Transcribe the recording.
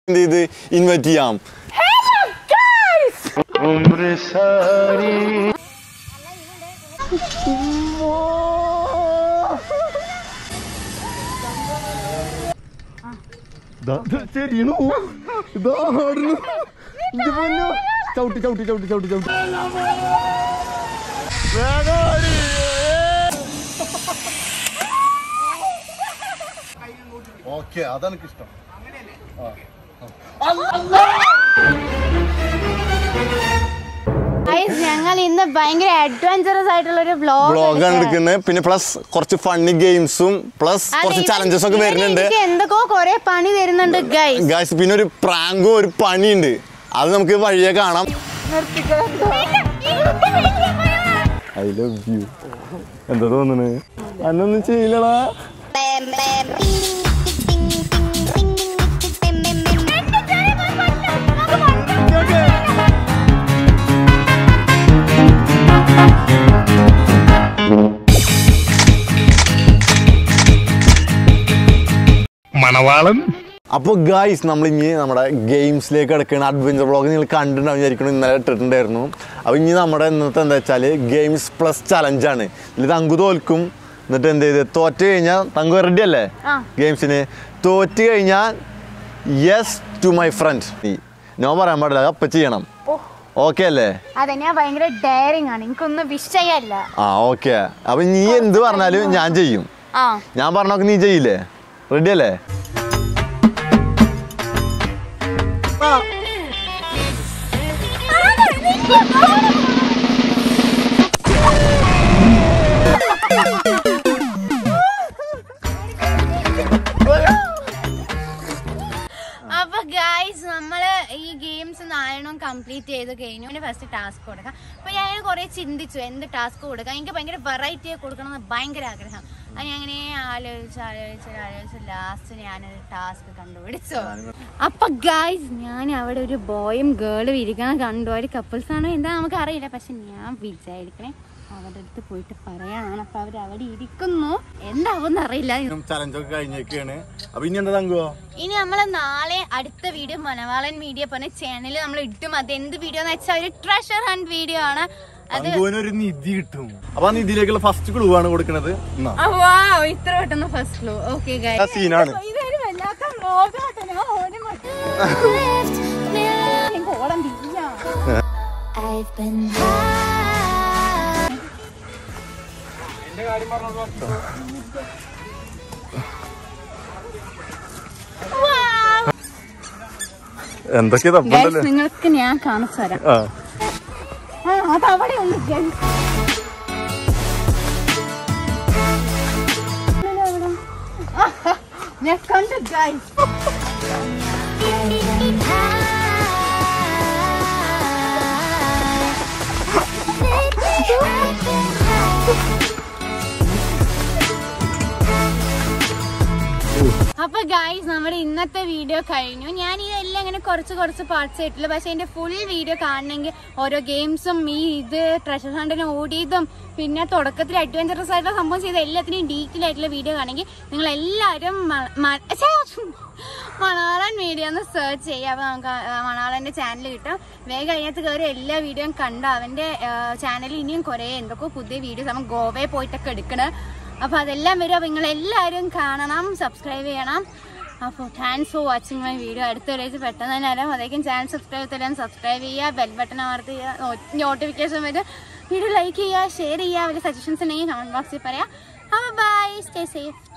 എന്ത് ചെയ്ത് ഇൻവൈറ്റ് ചെയ്യാം ചവിട്ടി ചവിട്ടി ചവിട്ടി ചവിട്ടി ചവിട്ടി ഓക്കെ അതെനിക്ക് ഇഷ്ടം Guys, ഞങ്ങൾ ഇന്ന് ഭയങ്കര അഡ്വഞ്ചറസ് ആയിട്ടുള്ള ഒരു ബ്ലോഗാണ് ബ്ലോഗ് എടുക്കുന്നത് പിന്നെ പ്ലസ് കുറച്ച് ഫണ്ണി ഗെയിംസും പ്ലസ് കുറച്ച് ചലഞ്ചസ് ഒക്കെ വരുന്നുണ്ട് എന്തൊക്കെയോ കൊറേ പണി തരുന്നുണ്ട് ഗൈസ് ഗായ്സ് പിന്നെ ഒരു പ്രാങ്കും ഒരു പണിയുണ്ട് അത് നമുക്ക് വഴിയെ കാണാം ഐ ലവ് യു എന്താ തോന്നുന്നു അന്നൊന്നും ചെയ്യില്ലടാ മണവാളൻ അപ്പോൾ ഗായ്സ് നമ്മൾ ഇനി നമ്മുടെ ഗെയിംസിലേക്ക് കിടക്കുന്ന അഡ്വഞ്ചർ ബ്ലോഗ് നിങ്ങൾ കണ്ടിട്ടുണ്ടാവും വിചാരിക്കണം ഇന്നലെ ഇട്ടിട്ടുണ്ടായിരുന്നു അപ്പോൾ ഇനി നമ്മുടെ ഇന്നത്തെ എന്താ വെച്ചാൽ ഗെയിംസ് പ്ലസ് ചലഞ്ചാണ് ഇതിൽ തങ്കു തോൽക്കും എന്നിട്ട് എന്ത് ചെയ്ത് തോറ്റ് കഴിഞ്ഞാൽ തങ്കു റെഡി അല്ലേ ആ. ഗെയിംസിന് തോറ്റ് കഴിഞ്ഞാൽ yes to my friend no പറയാൻ പാടില്ല അപ്പം ചെയ്യണം ഓക്കെ അല്ലേ അതെ ഞാൻ ഭയങ്കര ഡയറിങ് ആണ് എനിക്കൊന്നും വിഷയല്ല ആ ഓക്കെ അപ്പം നീ എന്ത് പറഞ്ഞാലും ഞാൻ ചെയ്യും ആ ഞാൻ പറഞ്ഞൊക്കെ നീ ചെയ്യില്ലേ റെഡി അല്ലേ അപ്പൊ ഗൈസ് നമ്മള് ഈ ഗെയിംസ് നാലെണ്ണം കംപ്ലീറ്റ് ചെയ്ത് കഴിഞ്ഞു പിന്നെ ഫസ്റ്റ് ടാസ്ക് കൊടുക്കാം അപ്പൊ ഞാൻ കുറെ ചിന്തിച്ചു എന്ത് ടാസ്ക് കൊടുക്കാം എനിക്ക് ഭയങ്കര വെറൈറ്റി കൊടുക്കണം എന്ന് ഭയങ്കര ആഗ്രഹം അത് ഞാൻ അങ്ങനെ ആലോചിച്ച് ആലോചിച്ച് ആലോചിച്ച് ലാസ്റ്റ് ഞാനൊരു ടാസ്ക് കണ്ടുപിടിച്ചു അപ്പൊ ഗൈസ് ഞാൻ അവിടെ ഒരു ബോയും ഗേളും ഇരിക്കണം കണ്ടു അവർ കപ്പിൾസ് ആണോ എന്താ നമുക്ക് അറിയില്ല പക്ഷെ ഞാൻ വിചാരിക്കണേ അവരുടെ അടുത്ത് പോയിട്ട് പറയാനാണ് അപ്പൊ അവർ അവിടെ ഇരിക്കുന്നു എന്താവുമെന്ന് അറിയില്ല ചലഞ്ചൊക്കെ കഴിഞ്ഞേക്കാണ് അപ്പൊ ഇനി എന്താ തങ്കുവോ ഇനി നമ്മൾ നാളെ അടുത്ത വീഡിയോ മലയാളൻ മീഡിയ പറഞ്ഞ ചാനലിൽ നമ്മൾ ഇട്ടും അത് എന്ത് വീഡിയോ എന്ന് വെച്ചാൽ ഒരു ട്രഷർ ഹണ്ട് വീഡിയോ ആണ് അത് ഒരു നിധി കിട്ടും അപ്പൊ ആ നിധിയിലേക്കുള്ള ഫസ്റ്റ് ക്ലൂ ആണ് കൊടുക്കുന്നത് എന്നാ. ആ, wow, ഇത്ര പെട്ടെന്ന് ഫസ്റ്റ് ക്ലൂ ഓക്കെ ആ സീനാണ് ഇതൊരു വല്ലാത്ത വ്ളോഗാണ് ഓടി ഓടം തിരിഞ്ഞ I've been high. എന്തൊക്കെ തപ്പുണ്ടല്ലോ നിങ്ങൾക്ക് ഞാൻ കാണിച്ചു തരാം ആ ആ, അതവിടെ ഉണ്ട് guys. ആഹാ, ഞാൻ കണ്ടു ഗൈസ് അപ്പൊ ഗൈസ് നമ്മുടെ ഇന്നത്തെ വീഡിയോ കഴിഞ്ഞു ഞാൻ ഇതെല്ലാം ഇങ്ങനെ കുറച്ച് കുറച്ച് പാർട്സ് ആയിട്ടുള്ളൂ പക്ഷെ എന്റെ ഫുൾ വീഡിയോ കാണണമെങ്കിൽ ഓരോ ഗെയിംസും ഈ ഇത് ട്രഷർ ഹണ്ടിന് ഓടിയതും പിന്നെ തുടക്കത്തിൽ അഡ്വഞ്ചറസ് ആയിട്ടുള്ള സംഭവം ചെയ്ത എല്ലാത്തിനെയും ഡീറ്റെയിൽ ആയിട്ടുള്ള വീഡിയോ കാണണമെങ്കിൽ നിങ്ങൾ എല്ലാവരും മ- മ- ഛെ, മണാളൻ വീഡിയോ ഒന്ന് സെർച്ച് ചെയ്യുക അപ്പൊ നമുക്ക് ആ മണാളന്റെ ചാനൽ കിട്ടും വേഗം അതിനകത്ത് കയറി എല്ലാ വീഡിയോയും കണ്ടു അവന്റെ ചാനലിൽ ഇനിയും കുറെ എന്തൊക്കെ പുതിയ വീഡിയോസ് അവൻ ഗോവയിൽ പോയിട്ടൊക്കെ എടുക്കണ് അപ്പൊ അതെല്ലാം വരും അപ്പൊ നിങ്ങൾ എല്ലാവരും കാണണം സബ്സ്ക്രൈബ് ചെയ്യണം അപ്പോൾ thanks for watching my video അടുത്ത ഒരാഴ്ച പെട്ടെന്ന് തന്നെ വരാം അതേക്കും ചാനൽ സബ്സ്ക്രൈബ് തരാൻ സബ്സ്ക്രൈബ് ചെയ്യുക ബെൽ ബട്ടൺ അമർത്തി നോട്ടിഫിക്കേഷൻ വരും വീഡിയോ ലൈക്ക് ചെയ്യുക ഷെയർ ചെയ്യുക വലിയ സജഷൻസ് ഉണ്ടെങ്കിൽ കമന്റ് ബോക്സിൽ പറയാം അപ്പോൾ ബൈ സ്റ്റേ സേഫ്